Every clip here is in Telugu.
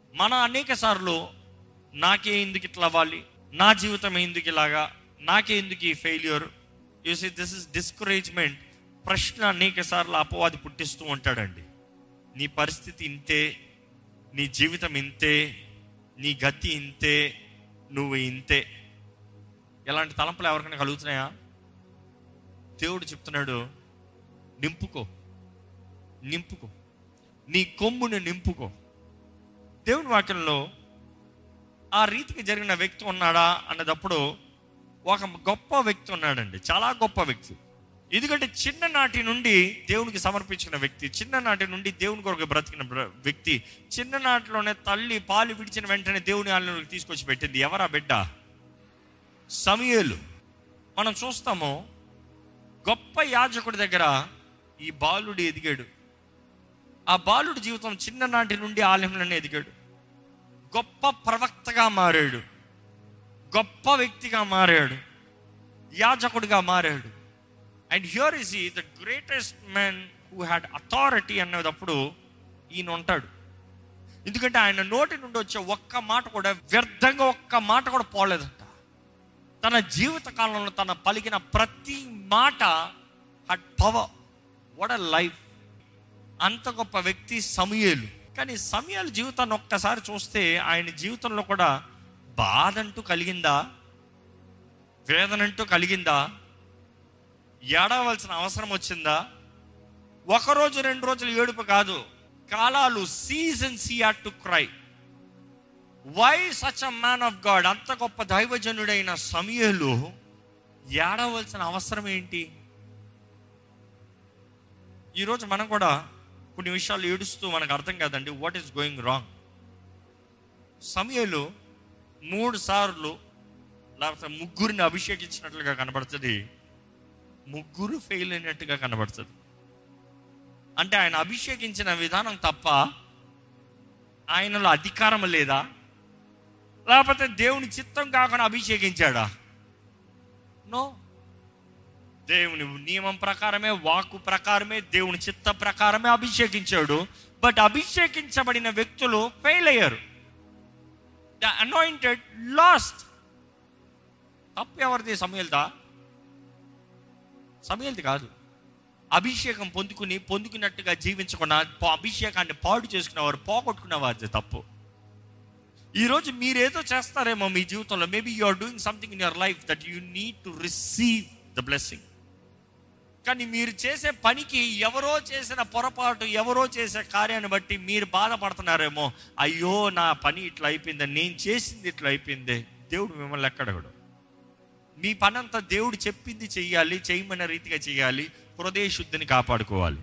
మన అనేక సార్లు నాకే ఎందుకు ఇట్లా అవ్వాలి నా జీవితం ఎందుకు ఇలాగా నాకే ఎందుకు ఈ failure you see this is discouragement ప్రశ్న అనేక సార్లు అపవాది పుట్టిస్తూ ఉంటాడండి నీ పరిస్థితి ఇంతే నీ జీవితం ఇంతే నీ గతి ఇంతే నువ్వు ఇంతే ఇలాంటి తలంపులు ఎవరికైనా కలుగుతున్నాయా దేవుడు చెప్తున్నాడు నింపుకో నింపుకో నీ కొమ్ముని నింపుకో దేవుని వాక్యంలో ఆ రీతికి జరిగిన వ్యక్తి ఉన్నాడా అన్నదప్పుడు ఒక గొప్ప వ్యక్తి ఉన్నాడండి చాలా గొప్ప వ్యక్తి ఎందుకంటే చిన్ననాటి నుండి దేవునికి సమర్పించిన వ్యక్తి చిన్ననాటి నుండి దేవుని కొరకు బ్రతికిన బ్ర- వ్యక్తి చిన్ననాటిలోనే తల్లి పాలు విడిచిన వెంటనే దేవుని ఆలయంలోకి తీసుకొచ్చి పెట్టింది ఎవరా బిడ్డ సమయలు మనం చూస్తాము గొప్ప యాజకుడి దగ్గర ఈ బాలుడు ఎదిగాడు ఆ బాలుడి జీవితం చిన్ననాటి నుండి ఆలయంలోనే ఎదిగాడు గొప్ప ప్రవక్తగా మారాడు గొప్ప వ్యక్తిగా మారాడు యాజకుడిగా మారాడు అండ్ హియర్ ఇస్ ఈ the greatest man who had authority అన్నదప్పుడు ఈయన ఉంటాడు ఎందుకంటే ఆయన నోటి నుండి వచ్చే ఒక్క మాట కూడా వ్యర్థంగా ఒక్క మాట కూడా పోలేదంట తన జీవిత కాలంలో తన పలికిన ప్రతి మాట had power what a life అంత గొప్ప వ్యక్తి సమయలు కానీ సమయాల జీవితాన్ని ఒక్కసారి చూస్తే ఆయన జీవితంలో కూడా బాధ అంటూ కలిగిందా వేదన అంటూ కలిగిందా ఏడవలసిన అవసరం వచ్చిందా ఒక రోజు రెండు రోజులు ఏడుపు కాదు కాలాలు సీజన్స్ ఈ to cry why such a man of God అంత గొప్ప దైవజనుడైన సమయలు ఏడవలసిన అవసరం ఏంటి ఈరోజు మనం కూడా కొన్ని విషయాలు ఏడుస్తూ మనకు అర్థం కాదండి వాట్ ఈస్ గోయింగ్ రాంగ్ సమయలు మూడు సార్లు లేకపోతే ముగ్గురిని అభిషేకించినట్లుగా కనబడుతుంది ముగ్గురు ఫెయిల్ అయినట్టుగా కనబడుతుంది అంటే ఆయన అభిషేకించిన విధానం తప్ప ఆయనలో అధికారం లేదా లేకపోతే దేవుని చిత్తం కాకుండా అభిషేకించాడా నో దేవుని నియమం ప్రకారమే వాక్కు ప్రకారమే దేవుని చిత్త ప్రకారమే అభిషేకించాడు బట్ అభిషేకించబడిన వ్యక్తులు ఫెయిల్ అయ్యారు ద అనాయింటెడ్ లాస్ట్ తప్పు ఎవరిది సమయల్దా సమయల్ది కాదు అభిషేకం పొందుకుని పొందుకున్నట్టుగా జీవించకుండా పా- అభిషేకాన్ని పాడు చేసుకున్న వారు పోగొట్టుకున్న వారిది తప్పు ఈరోజు మీరేదో చేస్తారేమో మీ జీవితంలో maybe you are doing something in your life that you need to receive the blessing కానీ మీరు చేసే పనికి ఎవరో చేసిన పొరపాటు ఎవరో చేసే కార్యాన్ని బట్టి మీరు బాధపడుతున్నారేమో అయ్యో నా పని ఇట్లా అయిపోయింది నేను చేసింది ఇట్లా అయిపోయింది దేవుడు మిమ్మల్ని ఎక్కడగడు మీ పని అంతా దేవుడు చెప్పింది చెయ్యాలి చేయమన్న రీతిగా చేయాలి హృదయ శుద్ధిని కాపాడుకోవాలి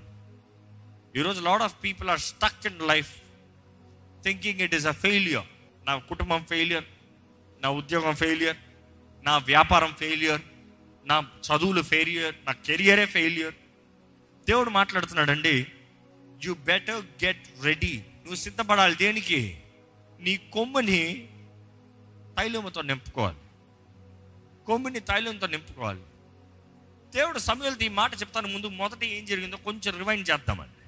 ఈరోజు lot of people are stuck in life thinking it is a failure నా కుటుంబం ఫెయిలియర్ నా ఉద్యోగం ఫెయిలియర్ నా వ్యాపారం ఫెయిలియర్ నా చదువులు ఫెయిలియర్ నా కెరియరే ఫెయిలియర్ దేవుడు మాట్లాడుతున్నాడండి యు బెటర్ గెట్ రెడీ నువ్వు సిద్ధపడాలి దేనికి నీ కొమ్ముని తైలముతో నింపుకోవాలి కొమ్ముని తైలంతో నింపుకోవాలి దేవుడు సమయాలతో ఈ మాట చెప్తాను ముందు మొదట ఏం జరిగిందో కొంచెం రివైండ్ చేద్దామండి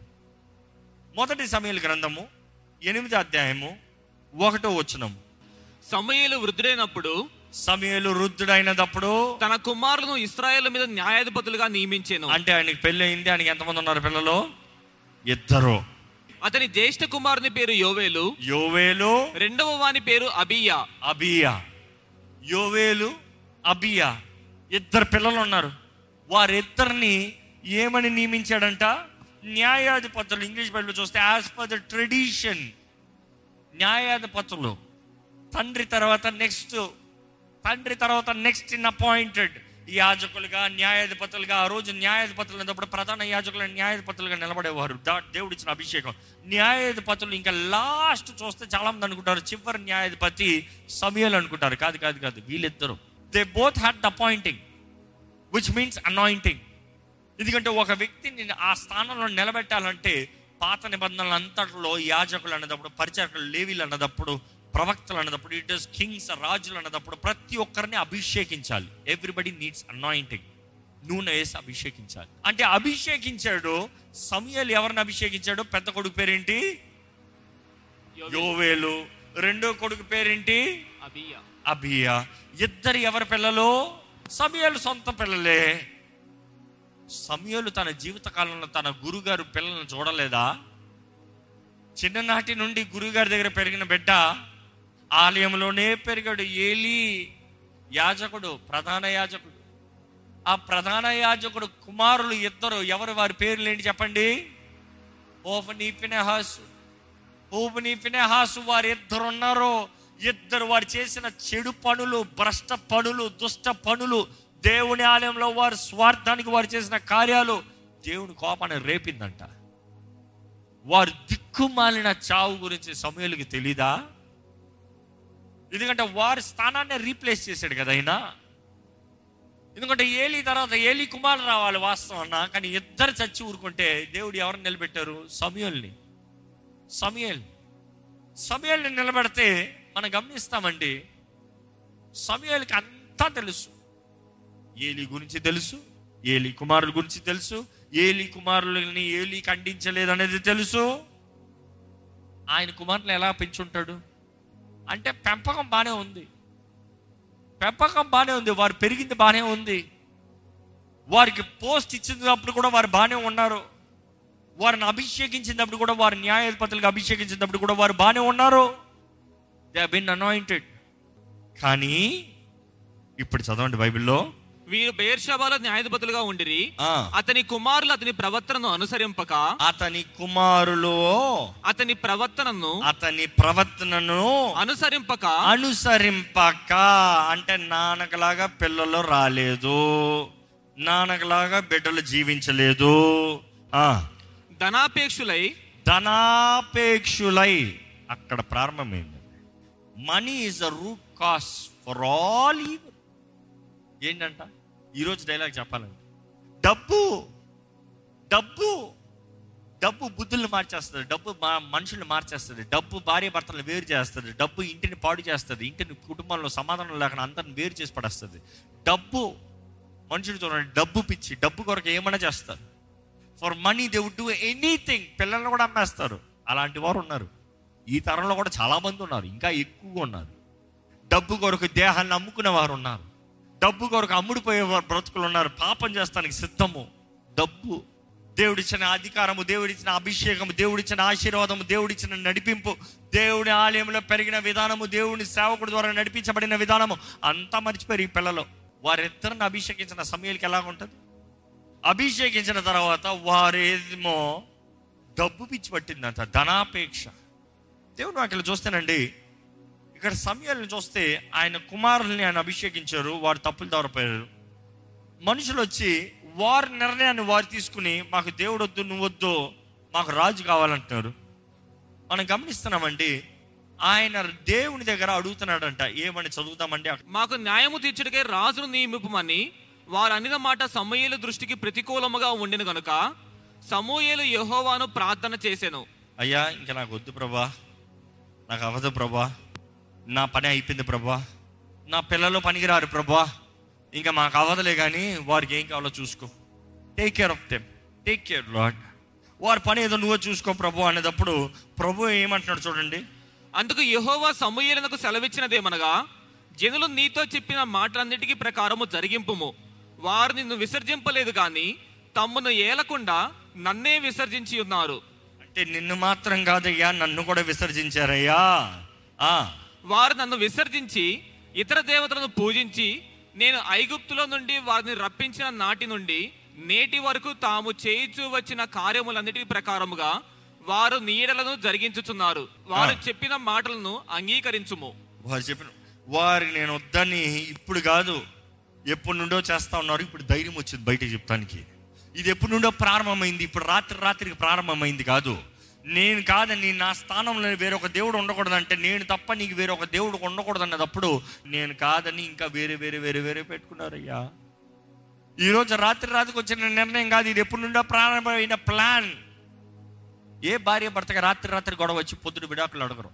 మొదటి సమయాల గ్రంథము ఎనిమిది అధ్యాయము ఒకటో వచనము సమయలు వృద్ధుడైనప్పుడు సమయలు వృద్ధుడైనప్పుడు తన కుమారులను ఇస్రాయేల్ మీద న్యాయాధిపతులుగా నియమించాను అంటే ఆయనకి పెళ్ళి అయింది ఆయనకి ఎంతమంది ఉన్నారు పిల్లలు ఇద్దరు అతని జ్యేష్ఠ కుమారుని పేరు యోవేలు యోవేలు రెండవ వాని పేరు అబియా అబియా యోవేలు అబియా ఇద్దరు పిల్లలు ఉన్నారు వారిద్దరిని ఏమని నియమించాడంట న్యాయాధిపతులు ఇంగ్లీష్ బైబిల్ చూస్తే యాజ్ పర్ ద ట్రెడిషన్ న్యాయాధిపతులు తండ్రి తర్వాత నెక్స్ట్ తండ్రి తర్వాత నెక్స్ట్ ఇన్ అపాయింటెడ్ యాజకులుగా న్యాయాధిపతులుగా ఆ రోజు న్యాయాధిపతులు అన్నప్పుడు ప్రధాన యాజకులు న్యాయాధిపతులుగా నిలబడేవారు దా- దేవుడు ఇచ్చిన అభిషేకం న్యాయాధిపతులు ఇంకా లాస్ట్ చూస్తే చాలా మంది అనుకుంటారు చివరి న్యాయాధిపతి సమయాలు అనుకుంటారు కాదు కాదు కాదు వీళ్ళిద్దరు they both had the appointing which means anointing ఎందుకంటే ఒక వ్యక్తిని ఆ స్థానంలో నిలబెట్టాలంటే పాత నిబంధనలు అంతట్లో యాజకులు అన్నదప్పుడు పరిచారకులు లేవీలు అన్నదప్పుడు ప్రవక్తలు అన్నదప్పుడు ఇట్ ఇస్ కింగ్స్ రాజులు అన్నదప్పుడు ప్రతి ఒక్కరిని అభిషేకించాలి ఎవ్రీబడి నీడ్స్ అనాయింటింగ్ నూనె వేసి అభిషేకించాలి అంటే అభిషేకించాడు సమయాలు ఎవరిని అభిషేకించాడు పెద్ద కొడుకు పేరేంటి యోవేలు రెండో కొడుకు పేరేంటి అబియా అబియా ఇద్దరు ఎవరి పిల్లలు సమయాలు సొంత పిల్లలే సమయాలు తన జీవిత కాలంలో తన గురుగారు పిల్లలను చూడలేదా చిన్ననాటి నుండి గురుగారి దగ్గర పెరిగిన బిడ్డ ఆలయంలోనే పెరిగాడు ఏలి యాజకుడు ప్రధాన యాజకుడు ఆ ప్రధాన యాజకుడు కుమారులు ఇద్దరు ఎవరు వారి పేర్లు ఏంటి చెప్పండి ఓఫనీ ఫినెహాసు ఓబని ఫినెహాసు వారు ఇద్దరు ఉన్నారు ఇద్దరు వారు చేసిన చెడు పనులు భ్రష్ట పనులు దుష్ట పనులు దేవుని ఆలయంలో వారు స్వార్థానికి వారు చేసిన కార్యాలు దేవుని కోపాన్ని రేపిందంట వారు దిక్కుమాలిన చావు గురించి సమయాలకి తెలీదా ఎందుకంటే వారి స్థానాన్ని రీప్లేస్ చేశాడు కదా ఆయన ఎందుకంటే ఏలి తర్వాత ఏలి కుమారులు రావాలి వాస్తవం అన్న కానీ ఇద్దరు చచ్చి ఊరుకుంటే దేవుడు ఎవరిని నిలబెట్టారు సమయల్ని సమయల్ సమయల్ని నిలబెడితే మనం గమనిస్తామండి సమయాలకి అంతా తెలుసు ఏలి గురించి తెలుసు ఏలి కుమారుల గురించి తెలుసు ఏలి కుమారులని ఏలి ఖండించలేదు అనేది తెలుసు ఆయన కుమారులు ఎలా పెంచుంటాడు అంటే పెంపకం బాగానే ఉంది పెంపకం బాగానే ఉంది వారు పెరిగింది బాగానే ఉంది వారికి పోస్ట్ ఇచ్చినప్పుడు కూడా వారు బాగానే ఉన్నారు వారిని అభిషేకించినప్పుడు కూడా వారి న్యాయాధిపతులకు అభిషేకించినప్పుడు కూడా వారు బాగానే ఉన్నారు దే బిన్ అనాయింటెడ్ కానీ ఇప్పుడు చదవండి బైబిల్లో వీరు బెయర్షబాలో న్యాయాధిపతులుగా ఉండిరి ఆ, అతని కుమారులు అతని ప్రవర్తనను అనుసరింపక అతని కుమారులు అతని ప్రవర్తనను అతని ప్రవర్తనను అనుసరింపక అనుసరింపక అంటే నాన్నకలాగా పిల్లలు రాలేదు నాన్నకలాగా బిడ్డలు జీవించలేదు ఆ ధనాపేక్షులై ధనాపేక్షులై అక్కడ ప్రారంభమైంది money is the root cause for all even ఏంటంట ఈరోజు డైలాగ్ చెప్పాలండి డబ్బు డబ్బు డబ్బు బుద్ధుల్ని మార్చేస్తుంది డబ్బు మా మనుషుల్ని మార్చేస్తుంది డబ్బు భార్య భర్తలను వేరు చేస్తుంది డబ్బు ఇంటిని పాడు చేస్తుంది ఇంటిని కుటుంబంలో సమాధానం లేకుండా అందరిని వేరు చేసి పడేస్తుంది డబ్బు మనుషులు చూడండి డబ్బు పిచ్చి డబ్బు కొరకు ఏమైనా చేస్తారు for money they would do anything పిల్లల్ని కూడా అమ్మేస్తారు అలాంటి వారు ఉన్నారు ఈ తరంలో కూడా చాలా మంది ఉన్నారు ఇంకా ఎక్కువగా ఉన్నారు డబ్బు కొరకు దేహాన్ని అమ్ముకునే వారు ఉన్నారు డబ్బు కొరకు అమ్ముడిపోయే వారు బ్రతుకులు ఉన్నారు పాపం చేస్తానికి సిద్ధము డబ్బు దేవుడిచ్చిన అధికారము దేవుడిచ్చిన అభిషేకము దేవుడిచ్చిన ఆశీర్వాదము దేవుడిచ్చిన నడిపింపు దేవుడి ఆలయంలో పెరిగిన విధానము దేవుని సేవకుడి ద్వారా నడిపించబడిన విధానము అంతా మర్చిపోయారు ఈ పిల్లలు వారిద్దరిని అభిషేకించిన సమయాలకి ఎలా ఉంటుంది అభిషేకించిన తర్వాత వారేమో డబ్బు పిచ్చి పట్టిందంట ధనాపేక్ష దేవుడు వాటిని చూస్తేనండి ఇక్కడ సమయాలను చూస్తే ఆయన కుమారుల్ని ఆయన అభిషేకించారు వారు తప్పులు దొరపోయారు మనుషులు వచ్చి వారి నిర్ణయాన్ని వారు తీసుకుని మాకు దేవుడు వద్దు నువ్వు వద్దు మాకు రాజు కావాలంటున్నారు మనం గమనిస్తున్నామండి ఆయన దేవుని దగ్గర అడుగుతున్నాడంట ఏమని చదువుతామండి అక్కడ మాకు న్యాయము తీర్చుడికే రాజును నియమిపమని వారు అనిన మాట సమూయేలు దృష్టికి ప్రతికూలముగా ఉండిన గనుక సమూయేలు యెహోవాను ప్రార్థన చేసెను అయ్యా ఇంకా నాకు వద్దు ప్రభా నాకు అవ్వదు ప్రభా నా పని అయిపోయింది ప్రభా నా పిల్లలు పనికిరారు ప్రభా ఇంకా మాకు అవ్వదులే కానీ వారికి ఏం కావాలో చూసుకో take care of them take care Lord వారి పని ఏదో నువ్వే చూసుకో ప్రభు అనేటప్పుడు ప్రభు ఏమంటున్నాడు చూడండి అందుకు యెహోవా సమూయేలునకు సెలవిచ్చినదేమనగా జనులు నీతో చెప్పిన మాటలన్నిటికీ ప్రకారము జరిగింపుము వారు నిన్ను విసర్జింపలేదు కానీ తమ్మును ఏలకుండా నన్నే విసర్జించి ఉన్నారు అంటే నిన్ను మాత్రం కాదయ్యా నన్ను కూడా విసర్జించారయ్యా ఆ, వారు నన్ను విసర్జించి ఇతర దేవతలను పూజించి నేను ఐగుప్తులో నుండి వారిని రప్పించిన నాటి నుండి నేటి వరకు తాము చేయిచూ వచ్చిన కార్యములన్నిటి ప్రకారముగా వారు నీడలను జరిగించుచున్నారు వారు ఆ. చెప్పిన మాటలను అంగీకరించుము వారు చెప్పిన వారికి నేను వద్దని ఇప్పుడు కాదు ఎప్పటి నుండో చేస్తా ఉన్నారు ఇప్పుడు ధైర్యం వచ్చింది బయటకు చెప్తానికి ఇది ఎప్పటి నుండో ప్రారంభమైంది ఇప్పుడు రాత్రి రాత్రికి ప్రారంభమైంది కాదు నేను కాదని నా స్థానంలో వేరొక దేవుడు ఉండకూడదంటే నేను తప్ప నీకు వేరొక దేవుడు ఉండకూడదు అన్నదప్పుడు నేను కాదని ఇంకా వేరే వేరే వేరే వేరే పెట్టుకున్నారయ్యా ఈరోజు రాత్రి రాత్రికి వచ్చిన నిర్ణయం కాదు ఇది ఎప్పటి నుండో ప్రారంభమైన ప్లాన్ ఏ భార్య భర్తగా రాత్రి రాత్రి గొడవ వచ్చి పొద్దున విడాకులు అడగరు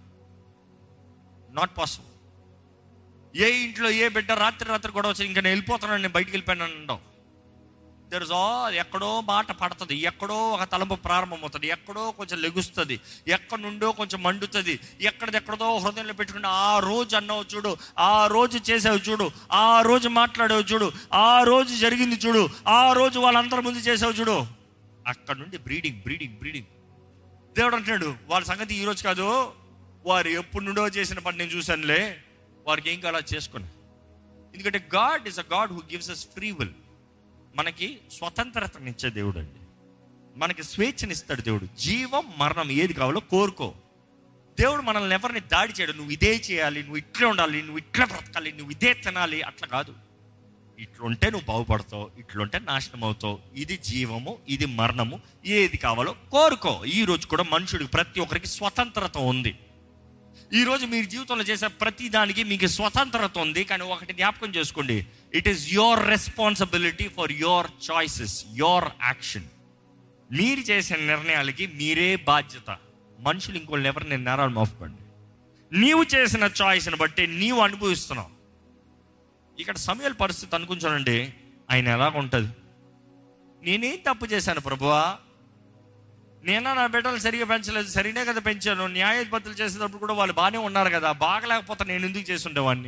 నాట్ పాసిబుల్ ఏ ఇంట్లో ఏ బిడ్డ రాత్రి రాత్రి గొడవ వచ్చి ఇంకా నేను వెళ్ళిపోతున్నాను నేను బయటికి వెళ్ళిపోయాను అనడం దర్ ఆల్ ఎక్కడో మాట పడుతుంది ఎక్కడో ఒక తలంపు ప్రారంభమవుతుంది ఎక్కడో కొంచెం లెగుస్తుంది ఎక్కడి నుండో కొంచెం మండుతుంది ఎక్కడిదెక్కడదో హృదయంలో పెట్టుకుని ఆ రోజు అన్నావు చూడు ఆ రోజు చేసావు చూడు ఆ రోజు మాట్లాడావు చూడు ఆ రోజు జరిగింది చూడు ఆ రోజు వాళ్ళందరి ముందు చేసావు చూడు అక్కడ నుండి బ్రీడింగ్ బ్రీడింగ్ బ్రీడింగ్ దేవుడు అంటున్నాడు వాళ్ళ సంగతి ఈ రోజు కాదు వారు ఎప్పుడు నుండో చేసిన పని నేను చూశానులే వారికి ఏం కావాలో చేసుకుని ఎందుకంటే God is a God who gives us free will మనకి స్వతంత్రతనిచ్చే దేవుడు అండి మనకి స్వేచ్ఛనిస్తాడు దేవుడు జీవం మరణం ఏది కావాలో కోరుకో దేవుడు మనల్ని ఎవరిని దాడి చేయడు నువ్వు ఇదే చేయాలి నువ్వు ఇట్లే ఉండాలి నువ్వు ఇట్లా బ్రతకాలి నువ్వు ఇదే తినాలి అట్లా కాదు ఇట్లుంటే నువ్వు బాగుపడతావు ఇట్లుంటే నాశనం అవుతావు ఇది జీవము ఇది మరణము ఏది కావాలో కోరుకో ఈ రోజు కూడా మనుషుడికి ప్రతి ఒక్కరికి స్వతంత్రత ఉంది ఈ రోజు మీరు జీవితంలో చేసే ప్రతి దానికి మీకు స్వతంత్రత ఉంది కానీ ఒకటి జ్ఞాపకం చేసుకోండి it is your responsibility for your choices your action మీరు చేసే నిర్ణయాలకి మీరే బాధ్యత మనుషులు ఇంకోళ్ళు ఎవరిని నేరాలు మోపకండి నీవు చేసిన చాయిస్ని బట్టి నీవు అనుభవిస్తున్నావు ఇక్కడ సమయాల పరిస్థితి అనుకుంటానండి ఆయన ఎలాగ ఉంటుంది నేనేం తప్పు చేశాను ప్రభువా నేనా నా బిడ్డలు సరిగా పెంచలేదు సరినే కదా పెంచాను న్యాయపత్రులు చేసేటప్పుడు కూడా వాళ్ళు బాగానే ఉన్నారు కదా బాగలేకపోతే నేను ఎందుకు చేస్తుండేవాడిని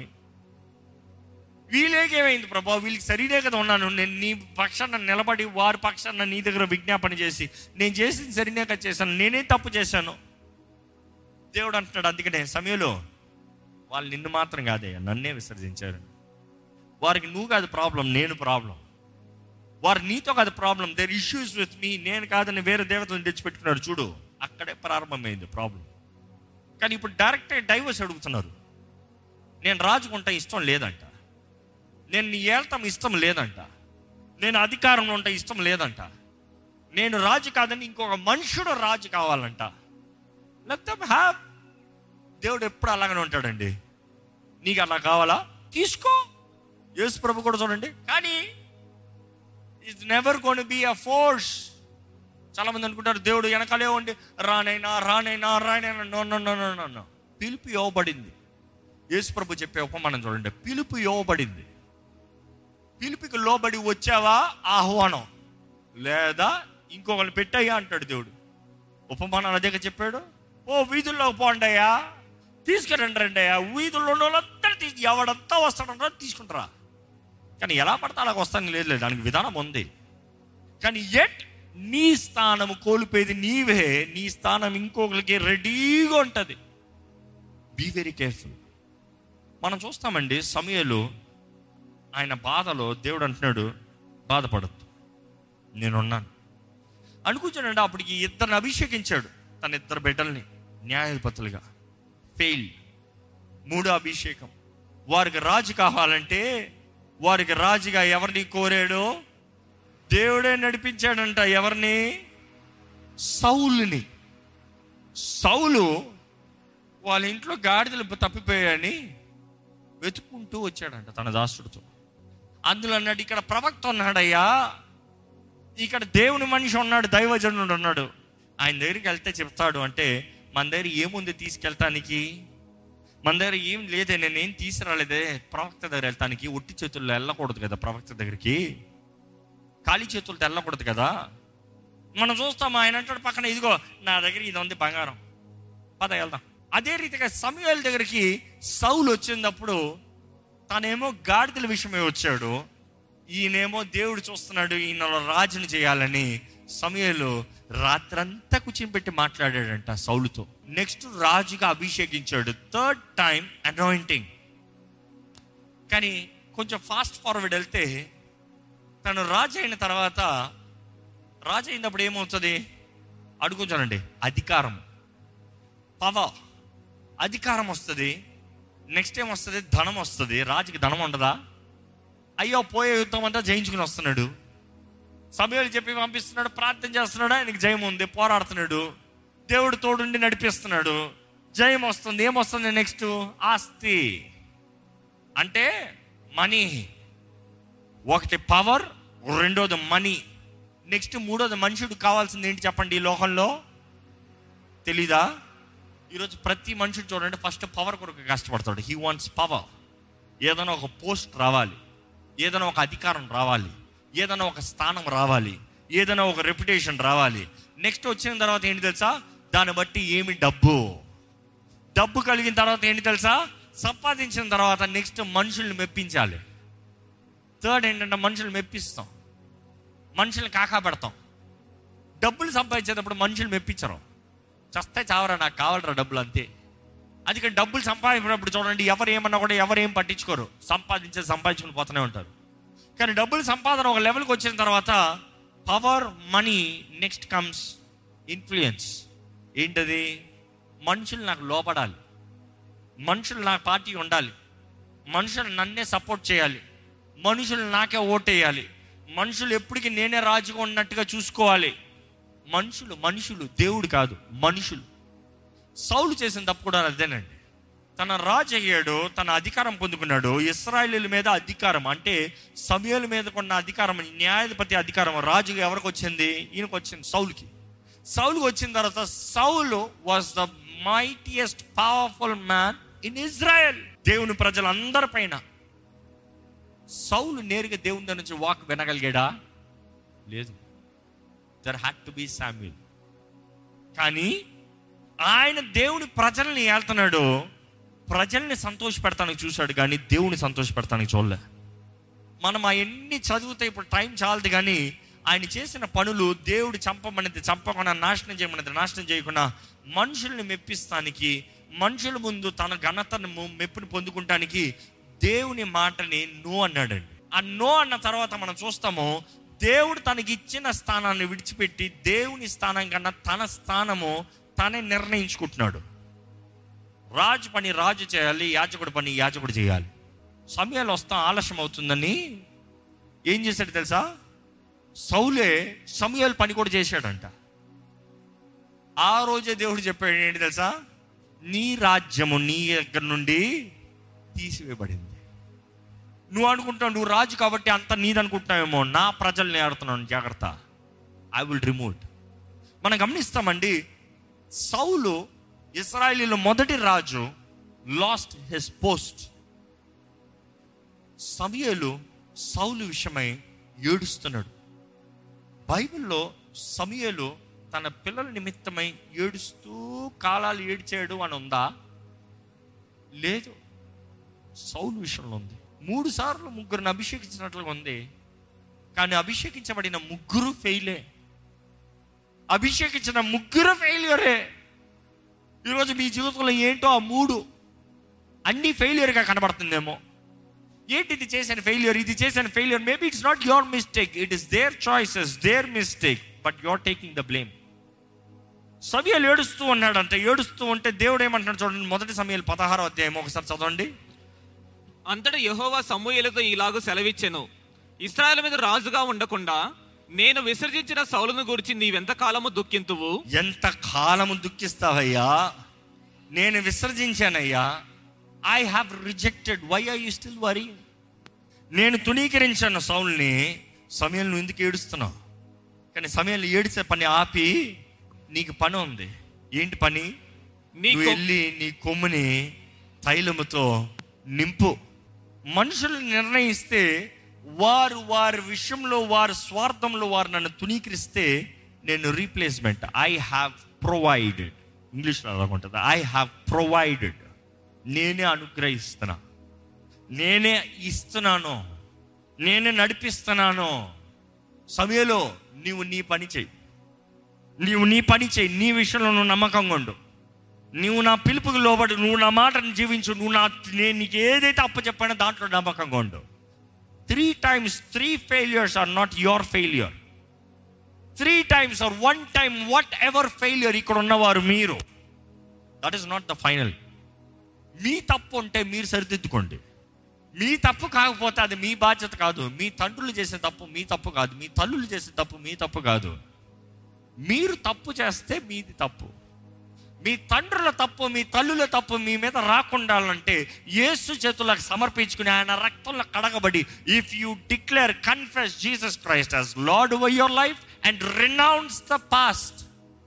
వీళ్ళకేమైంది ప్రభా వీళ్ళకి సరినే కదా ఉన్నాను నేను నీ పక్షాన నిలబడి వారి పక్షాన నీ దగ్గర విజ్ఞాపన చేసి నేను చేసింది సరినే కదా చేశాను నేనే తప్పు చేశాను దేవుడు అంటున్నాడు అందుకనే సమయంలో వాళ్ళు నిన్ను మాత్రం కాదయ్యా నన్నే విసర్జించారు వారికి నువ్వు కాదు ప్రాబ్లం నేను ప్రాబ్లం వారు నీతో కాదు problem their issues with me నేను కాదని వేరే దేవతలను తెచ్చిపెట్టుకున్నాడు చూడు అక్కడే ప్రారంభమైంది ప్రాబ్లం కానీ ఇప్పుడు డైరెక్ట్ డైవర్స్ అడుగుతున్నారు నేను రాజుకుంటా ఇష్టం లేదంట నేను నీ ఏళ్తాం ఇష్టం లేదంట నేను అధికారంలో ఉంటా ఇష్టం లేదంట నేను రాజు కాదని ఇంకొక మనుషుడు రాజు కావాలంట లెట్ హ్యావ్ దేవుడు ఎప్పుడు అలాగనే ఉంటాడండి నీకు అలా కావాలా తీసుకో యేసు ప్రభు కూడా చూడండి కానీ it's never gonna be a force చాలా మంది అనుకుంటారు దేవుడు వెనకాలే ఉండి రానైనా రానైనా రానైనా no no no no no పిలుపు ఇవ్వబడింది యేసు ప్రభు చెప్పే ఉపమానం చూడండి పిలుపు ఇవ్వబడింది పిలుపుకి లోబడి వచ్చావా ఆహ్వానం లేదా ఇంకొకరిని పెట్టయ్యా అంటాడు దేవుడు ఉపమానం అదే చెప్పాడు ఓ వీధుల్లో పోండయ్యా తీసుకురండి రండి అయ్యా వీధుల్లో ఉన్న వాళ్ళందరూ తీసి ఎవడంతా వస్తాడంటారా తీసుకుంటారా కానీ ఎలా పడతా అలాగ వస్తాను లేదు లేదు దానికి విధానం ఉంది కానీ ఎట్ నీ స్థానం కోల్పోయేది నీవే నీ స్థానం ఇంకొకరికి రెడీగా ఉంటుంది బీ వెరీ కేర్ఫుల్ మనం చూస్తామండి సమయంలో ఆయన బాధలో దేవుడు అంటున్నాడు బాధపడద్దు నేనున్నాను అనుకుంటాడండి అప్పటికి ఇద్దరిని అభిషేకించాడు తన ఇద్దరు బిడ్డల్ని న్యాయాధిపతులుగా ఫెయిల్ మూడో అభిషేకం వారికి రాజు కావాలంటే వారికి రాజుగా ఎవరిని కోరాడో దేవుడే నడిపించాడంట ఎవరిని సౌలుని సౌలు వాళ్ళ ఇంట్లో గాడిదలు తప్పిపోయాయని వెతుక్కుంటూ వచ్చాడంట తన దాసుడితో అందులో అన్నాడు ఇక్కడ ప్రవక్త ఉన్నాడయ్యా ఇక్కడ దేవుని మనిషి ఉన్నాడు దైవజనుడు ఉన్నాడు ఆయన దగ్గరికి వెళ్తే చెప్తాడు అంటే మన దగ్గర ఏముంది తీసుకెళ్తానికి మన దగ్గర ఏం లేదే నేనేం తీసుకురాలేదే ప్రవక్త దగ్గర వెళ్తానికి ఒట్టి చేతుల్లో వెళ్ళకూడదు కదా ప్రవక్త దగ్గరికి ఖాళీ చేతులతో వెళ్ళకూడదు కదా మనం చూస్తాం ఆయన అంటాడు పక్కన ఇదిగో నా దగ్గర ఇది ఉంది బంగారం పద వెళ్దాం అదే రీతిగా సమయాల దగ్గరికి సౌలు వచ్చినప్పుడు తనేమో గాడిదల విషయమే వచ్చాడు ఈయనేమో దేవుడు చూస్తున్నాడు ఈయన రాజుని చేయాలని సమయంలో రాత్రంతా కూర్చొని పెట్టి మాట్లాడాడంట సౌలుతో నెక్స్ట్ రాజుగా అభిషేకించాడు థర్డ్ టైం అనాయింటింగ్ కానీ కొంచెం ఫాస్ట్ ఫార్వర్డ్ వెళ్తే తను రాజు అయిన తర్వాత రాజు అయినప్పుడు ఏమవుతుంది అడుగుతానండి అధికారం పవర్ అధికారం వస్తుంది నెక్స్ట్ ఏం వస్తుంది ధనం వస్తుంది రాజుకి ధనం ఉండదా అయ్యో పోయే యుద్ధం అంతా జయించుకుని వస్తున్నాడు సమయాలు చెప్పి పంపిస్తున్నాడు ప్రార్థన చేస్తున్నాడు ఆయనకి జయం ఉంది పోరాడుతున్నాడు దేవుడు తోడుండి నడిపిస్తున్నాడు జయం వస్తుంది ఏమొస్తుంది నెక్స్ట్ ఆస్తి అంటే మనీ ఒకటి పవర్ రెండోది మనీ నెక్స్ట్ మూడోది మనుషుడు కావాల్సింది ఏంటి చెప్పండి ఈ లోకంలో తెలీదా ఈరోజు ప్రతి మనుషుడు చూడండి ఫస్ట్ పవర్ కొరకు కష్టపడతాడు హీ వాంట్స్ పవర్ ఏదైనా ఒక పోస్ట్ రావాలి ఏదైనా ఒక అధికారం రావాలి ఏదైనా ఒక స్థానం రావాలి ఏదైనా ఒక రెప్యుటేషన్ రావాలి నెక్స్ట్ వచ్చిన తర్వాత ఏంటి తెలుసా దాన్ని బట్టి ఏమి డబ్బు డబ్బు కలిగిన తర్వాత ఏంటి తెలుసా సంపాదించిన తర్వాత నెక్స్ట్ మనుషుల్ని మెప్పించాలి థర్డ్ ఏంటంటే మనుషులు మెప్పిస్తాం మనుషుల్ని కాకా పెడతాం డబ్బులు సంపాదించేటప్పుడు మనుషులు మెప్పించరు చస్తే చావరా నాకు కావాలరా డబ్బులు అంతే అందుకని డబ్బులు సంపాదించినప్పుడు చూడండి ఎవరు ఏమన్నా కూడా ఎవరు ఏం పట్టించుకోరు సంపాదించే సంపాదించుకుని పోతూనే ఉంటారు కానీ డబ్బులు సంపాదన ఒక లెవెల్కి వచ్చిన తర్వాత power money next comes influence ఏంటది మనుషులు నాకు లోపడాలి మనుషులు నా పార్టీ ఉండాలి మనుషులు నన్నే సపోర్ట్ చేయాలి మనుషులు నాకే ఓటేయాలి మనుషులు ఎప్పటికీ నేనే రాజుగా ఉన్నట్టుగా చూసుకోవాలి మనుషులు మనుషులు దేవుడు కాదు మనుషులు సౌలు చేసిన తప్పు కూడా అదేనండి తన రాజు అయ్యాడు తన అధికారం పొందుకున్నాడు ఇస్రాయేలీల మీద అధికారం అంటే సమయాల మీద కొన్న అధికారం న్యాయాధిపతి అధికారం రాజుగా ఎవరికి వచ్చింది ఈయనకు వచ్చింది సౌలుకి సౌలుకి వచ్చిన తర్వాత Saul was the mightiest powerful man in Israel దేవుని ప్రజలందరి పైన సౌలు నేరుగా దేవుని దగ్గర నుంచి వాక్ వినగలిగాడా లేదు there had to be Samuel కానీ ఆయన దేవుని ప్రజల్ని ఏళ్తున్నాడు ప్రజల్ని సంతోష పెడతానికి చూశాడు కానీ దేవుని సంతోష పెడతానికి చూడలే మనం ఆ ఎన్ని చదివితే ఇప్పుడు టైం చాలదు కానీ ఆయన చేసిన పనులు దేవుడు చంపమనేది చంపకుండా నాశనం చేయమనేది నాశనం చేయకుండా మనుషుల్ని మెప్పిస్తానికి మనుషుల ముందు తన ఘనతను ము- మెప్పుని పొందుకుంటానికి దేవుని మాటని నో అన్నాడండి ఆ నో అన్న తర్వాత మనం చూస్తాము దేవుడు తనకి ఇచ్చిన స్థానాన్ని విడిచిపెట్టి దేవుని స్థానం కన్నా తన స్థానము తనే నిర్ణయించుకుంటున్నాడు రాజు పని రాజు చేయాలి యాజకుడు పని యాజకుడు చేయాలి సమయాలు వస్తాం ఆలస్యం అవుతుందని ఏం చేశాడు తెలుసా సౌలే సమయాలు పని కూడా చేశాడంట ఆ రోజే దేవుడు చెప్పాడు ఏంటి తెలుసా నీ రాజ్యము నీ దగ్గర నుండి తీసివేయబడింది నువ్వు అనుకుంటావు నువ్వు రాజు కాబట్టి అంత నీదనుకుంటున్నావేమో నా ప్రజల్ని ఆడుతున్నాను జాగ్రత్త ఐ విల్ రిమూవ్ మనం గమనిస్తామండి సౌలు ఇస్రాయలీలో మొదటి రాజు లాస్ట్ హిస్ పోస్ట్ సమయలు సౌలు విషయమై ఏడుస్తున్నాడు బైబిల్లో సమయలు తన పిల్లల నిమిత్తమై ఏడుస్తూ కాలాలు ఏడ్చాడు అని ఉందా లేదు సౌలు విషయంలో ఉంది మూడు సార్లు ముగ్గురిని అభిషేకించినట్లుగా ఉంది కానీ అభిషేకించబడిన ముగ్గురు ఫెయిలే అభిషేకించిన ముగ్గురు ఫెయిల్యూరే ఈరోజు మీ జీవితంలో ఏంటో ఆ మూడు అన్ని ఫెయిల్యూర్గా కనబడుతుందేమో ఏంటి ఇది చేసిన ఫెయిల్యూర్ ఇది చేసిన failure maybe it's not your mistake it is their choices their mistake but your taking the blame సమయాలు ఏడుస్తూ ఉన్నాడంట ఏడుస్తూ ఉంటే దేవుడు ఏమంటున్నాడు చూడండి మొదటి సమయాలు పదహారో అధ్యాయం ఒకసారి చదవండి అంతటా యెహోవా సమూయేలుతో ఇలాగూ సెలవిచ్చెను ఇస్రాయేల్ మీద రాజుగా ఉండకుండా నేను విసర్జించిన సౌలును గురించి నీవెంత కాలము దుఃఖింతువు ఎంత కాలము దుఃఖిస్తావయ్యా నేను విసర్జించానయ్యా I have rejected why are you still worry నేను తుణీకరించాను సౌల్ని సమయంలో నువ్వు ఎందుకు ఏడుస్తున్నావు కానీ సమయంలో ఏడిచే పని ఆపి నీకు పని ఉంది ఏంటి పని నీ నువ్వు కొ- వెళ్ళి నీ కొమ్ముని తైలముతో నింపు మనుషులు నిర్ణయిస్తే వారు వారి విషయంలో వారి స్వార్థంలో వారు నన్ను తునీకరిస్తే నేను రీప్లేస్మెంట్ ఐ హ్యావ్ ప్రొవైడెడ్ ఇంగ్లీష్లో అలా ఉంటుంది ఐ హ్యావ్ ప్రొవైడెడ్ నేనే అనుగ్రహిస్తున్నా నేనే ఇస్తున్నాను నేనే నడిపిస్తున్నాను సమయంలో నీవు నీ పని చెయ్యి నీవు నీ పని చేయి నీ విషయంలో నువ్వు నమ్మకంగా ఉండు నువ్వు నా పిలుపుకి లోబడి నువ్వు నా మాటను జీవించు నువ్వు నా నేను నీకు ఏదైతే అప్పు చెప్పానో దాంట్లో నమ్మకంగా ఉండు three times three failures are not your failure three times are one time whatever failure ఇక్కడ ఉన్నవారు మీరు that is not the final మీ తప్పు ఉంటే మీరు సరిదిద్దుకోండి మీ తప్పు కాకపోతే అది మీ బాధ్యత కాదు మీ తండ్రులు చేసే తప్పు మీ తప్పు కాదు మీ తల్లులు చేసే తప్పు మీ తప్పు కాదు మీరు తప్పు చేస్తే మీది తప్పు మీ తండ్రుల తప్పు మీ తల్లుల తప్పు మీ మీద రాకుండా అంటే యేసు చేతులకు సమర్పించుకుని ఆయన రక్తంలో కడగబడి if you declare confess Jesus Christ as Lord over your life and renounce the past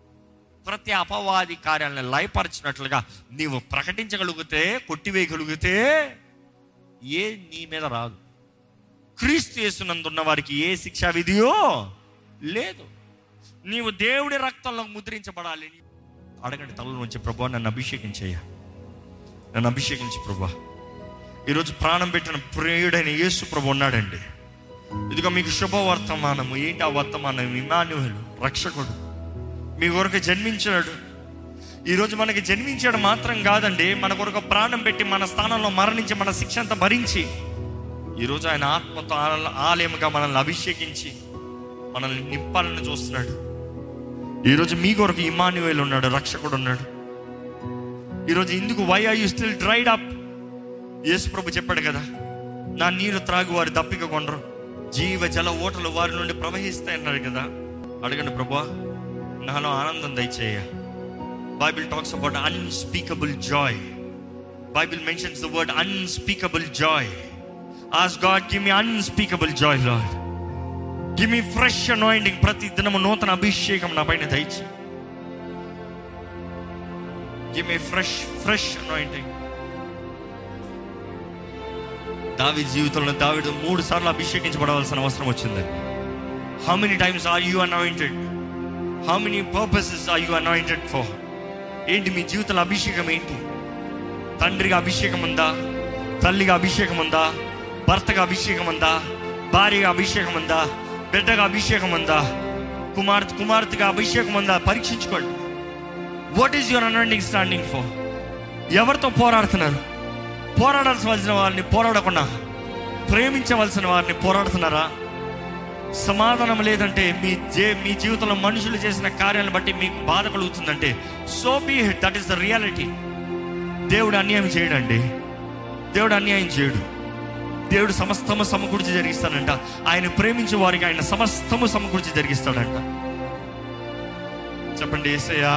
ప్రతి అపవాది కార్యాలను లయపరిచినట్లుగా నీవు ప్రకటించగలిగితే కొట్టివేయగలిగితే ఏ నీ మీద రాదు క్రీస్తు యేసునందున్న వారికి ఏ శిక్షా విధియో లేదు నీవు దేవుడి రక్తంలో ముద్రించబడాలి అడగండి తలలో నుంచి ప్రభా నన్ను అభిషేకించయ్య నన్ను అభిషేకించి ప్రభా ఈరోజు ప్రాణం పెట్టిన ప్రియుడైన యేసు ప్రభు ఉన్నాడండి ఇదిగో మీకు శుభవర్తమానము ఏంటి ఆ వర్తమానం ఇమానువులు రక్షకుడు మీ కొరకు జన్మించాడు ఈరోజు మనకి జన్మించాడు మాత్రం కాదండి మన కొరకు ప్రాణం పెట్టి మన స్థానంలో మరణించి మన శిక్ష అంతా భరించి ఈరోజు ఆయన ఆత్మతో ఆల- ఆలయముగా మనల్ని అభిషేకించి మనల్ని నింపాలని చూస్తున్నాడు ఈరోజు మీ కొరకు ఇమానువేలు ఉన్నాడు రక్షకుడు ఉన్నాడు ఈరోజు ఇందుకు why are you still dried up యేసు ప్రభు చెప్పాడు కదా నా నీరు త్రాగు వారు దప్పిక కొనరు జీవ జల ఓటలు వారి నుండి ప్రవహిస్తాయి అన్నాడు కదా అడగండి ప్రభా నాలో ఆనందం దయచేయ Bible talks about unspeakable joy Bible mentions the word unspeakable joy as God give me unspeakable joy Lord give me fresh anointing ప్రతి దినము నూతన అభిషేకం నా పైన దయచి give me fresh fresh anointing దావి జీవితంలో దావిడు మూడు సార్లు అభిషేకించబడవలసిన అవసరం వచ్చింది how many times are you anointed how many purposes are you anointed for ఏంటి మీ జీవితంలో అభిషేకం ఏంటి తండ్రిగా అభిషేకం ఉందా తల్లిగా అభిషేకం ఉందా భర్తగా అభిషేకం ఉందా భార్యగా అభిషేకం ఉందా బిడ్డగా అభిషేకం ఉందా కుమార్తె కుమార్తెగా అభిషేకం ఉందా పరీక్షించుకోండి what is your anointing standing for ఎవరితో పోరాడుతున్నారు పోరాడాల్సిన వారిని పోరాడకుండా ప్రేమించవలసిన వారిని పోరాడుతున్నారా సమాధానం లేదంటే మీ జే మీ జీవితంలో మనుషులు చేసిన కార్యాలను బట్టి మీకు బాధ కలుగుతుందంటే so be that is the reality దేవుడు అన్యాయం చేయడండి దేవుడు అన్యాయం చేయడు దేవుడు సమస్తము సమకూర్చి జరిగిస్తాడంట ఆయన ప్రేమించే వారికి ఆయన సమస్తము సమకూర్చి జరిగిస్తాడంట చెప్పండి ఏసయ్యా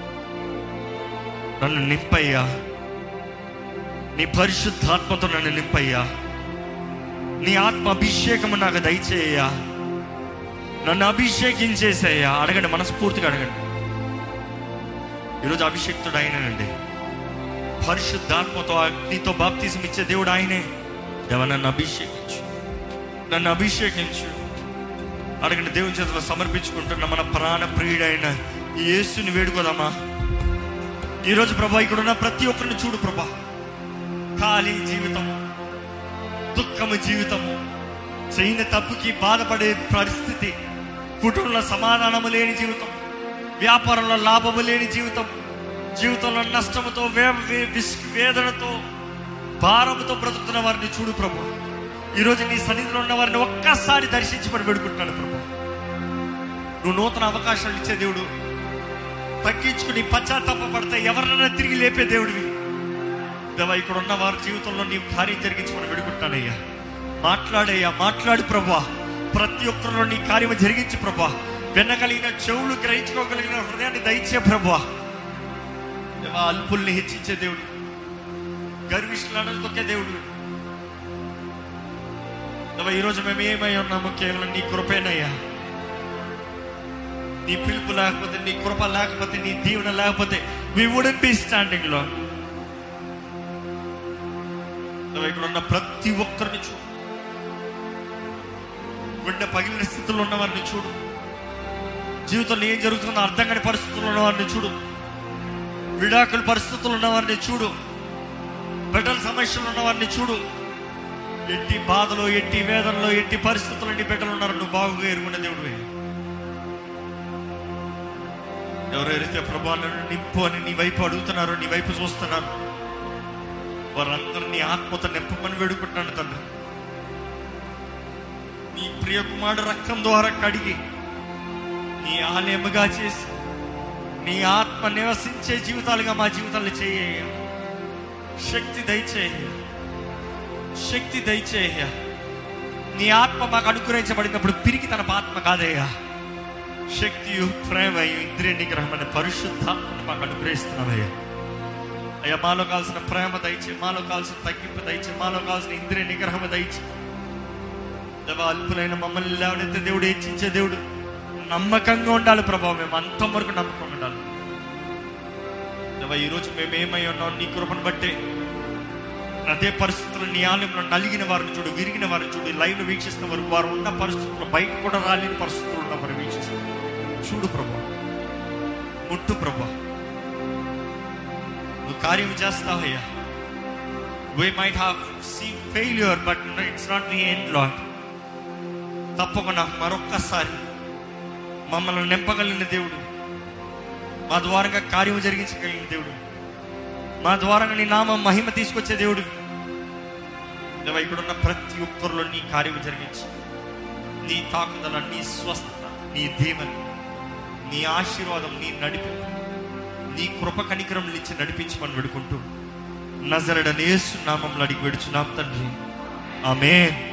నన్ను నింపయ్యా నీ పరిశుద్ధాత్మతో నన్ను నింపయ్యా నీ ఆత్మ అభిషేకము నాకు దయచేయ్యా నన్ను అభిషేకించేసేయ్యా అడగండి మనస్ఫూర్తిగా అడగండి ఈరోజు అభిషేక్తుడు ఆయనేనండి పరిశుద్ధాత్మతో అగ్నితో బాప్తీసం ఇచ్చే దేవుడు ఆయనే దేవ నన్ను అభిషేకించు నన్ను అభిషేకించు అడగండి దేవుని చేతిలో సమర్పించుకుంటున్న మన ప్రాణ ప్రియుడైన ఈ యేసుని వేడుకోదామా ఈరోజు ప్రభా ఇక్కడ ఉన్న ప్రతి ఒక్కరిని చూడు ప్రభా ఖాళీ జీవితం దుఃఖము జీవితము చేయని తప్పుకి బాధపడే పరిస్థితి కుటుంబంలో సమాధానము లేని జీవితం వ్యాపారంలో లాభము లేని జీవితం జీవితంలో నష్టముతో వే వే- విస్- వేదనతో భారముతో బ్రతుకుతున్న వారిని చూడు ప్రభు ఈరోజు నీ సన్నిధిలో ఉన్న వారిని ఒక్కసారి దర్శించమని వేడుకుంటున్నాను ప్రభు నువ్వు నూతన అవకాశాలు ఇచ్చే దేవుడు తగ్గించుకుని పశ్చాత్తాపడితే ఎవరినైనా తిరిగి లేపే దేవుడివి దేవా ఇక్కడ ఉన్న వారి జీవితంలో నీవు కార్యం జరిగించమని వేడుకుంటానయ్యా మాట్లాడయ్యా మాట్లాడు ప్రభా ప్రతి ఒక్కరిలో నీ కార్యము జరిగించు ప్రభా వినగలిగిన చెవులు గ్రహించుకోగలిగిన హృదయాన్ని దయచే ప్రభా దేవా అల్పుల్ని హెచ్చించే దేవుడు గర్విష్ఠులను తొక్కే దేవుడు దేవా ఈరోజు మేము ఏమై ఉన్నాము కేవలం నీ కృపేనయ్యా నీ పిలుపు లేకపోతే నీ కృప లేకపోతే నీ దీవెన లేకపోతే వి వుడెంట్ బి స్టాండింగ్ లో నువ్వు ఇక్కడ ఉన్న ప్రతి ఒక్కరిని చూడు గుండె పగిలిన స్థితిలో ఉన్న వారిని చూడు జీవితంలో ఏం జరుగుతుందో అర్థం కాని పరిస్థితుల్లో ఉన్న వారిని చూడు విడాకుల పరిస్థితుల్లో ఉన్న వారిని చూడు బిడ్డల సమస్యలు ఉన్న వారిని చూడు ఎట్టి బాధలో ఎట్టి వేదనలో ఎట్టి పరిస్థితుల్లో ఎన్ని బిడ్డలు ఉన్నారు నువ్వు బాగుగా ఎరుగున్న దేవుడివే ఎవరెవరైతే ప్రభా నన్ను నింపు అని నీ వైపు అడుగుతున్నారో నీ వైపు చూస్తున్నారు వారందరినీ ఆత్మతో నింపమని వేడుకుంటున్నాను తండ్రి నీ ప్రియ కుమారుడు రక్తం ద్వారా కడిగి నీ ఆలయముగా చేసి నీ ఆత్మ నివసించే జీవితాలుగా మా జీవితాలు చేయ శక్తి దయచేయ శక్తి దయచేయ నీ ఆత్మ మాకు అనుగ్రహించబడినప్పుడు పిరికి తన ఆత్మ కాదయ్యా శక్తియు ప్రేమయు ఇంద్రియ నిగ్రహమైన పరిశుద్ధాత్మను మాకు అనుగ్రహిస్తున్నావయ్యా అయ్యా మాలో కావాల్సిన ప్రేమ దయచి మాలో కావాల్సిన తగ్గింపు దయచి మాలో కావాల్సిన ఇంద్రియ నిగ్రహం దయచి దేవా అల్పులైన మమ్మల్ని లేవనైతే దేవుడు హెచ్చించే దేవుడు నమ్మకంగా ఉండాలి ప్రభావ మేము అంతం వరకు నమ్మకంగా ఉండాలి దేవా ఈరోజు మేము ఏమై ఉన్నాం నీ కృపను బట్టే అదే పరిస్థితుల్లో నీ ఆలయంలో నలిగిన వారిని చూడు విరిగిన వారిని చూడు లైవ్ వీక్షిస్తున్న వారు వారు ఉన్న పరిస్థితుల్లో బయట కూడా రాలేని పరిస్థితులు ఉన్న వారు వీక్షిస్తున్నారు చూడు ప్రభా ముట్టు ప్రభా నువ్వు కార్యం చేస్తావయ్యా we might have see failure but it's not the end Lord తప్పకుండా మరొక్కసారి మమ్మల్ని నింపగలిగిన దేవుడు మా ద్వారంగా కార్యం జరిగించగలిగిన దేవుడు మా ద్వారంగా నీ నామం మహిమ తీసుకొచ్చే దేవుడు దేవా ఇక్కడున్న ప్రతి ఒక్కరిలో నీ కార్యం జరిగించి నీ తాకుదల నీ స్వస్థత నీ దీవెన నీ ఆశీర్వాదం నీ నడిపి నీ కృప కనికరం ఇచ్చి నడిపించమని వేడుకుంటూ నజరడనేసు నామంలో అడిగి పెడుచున్నాం తండ్రి ఆమెన్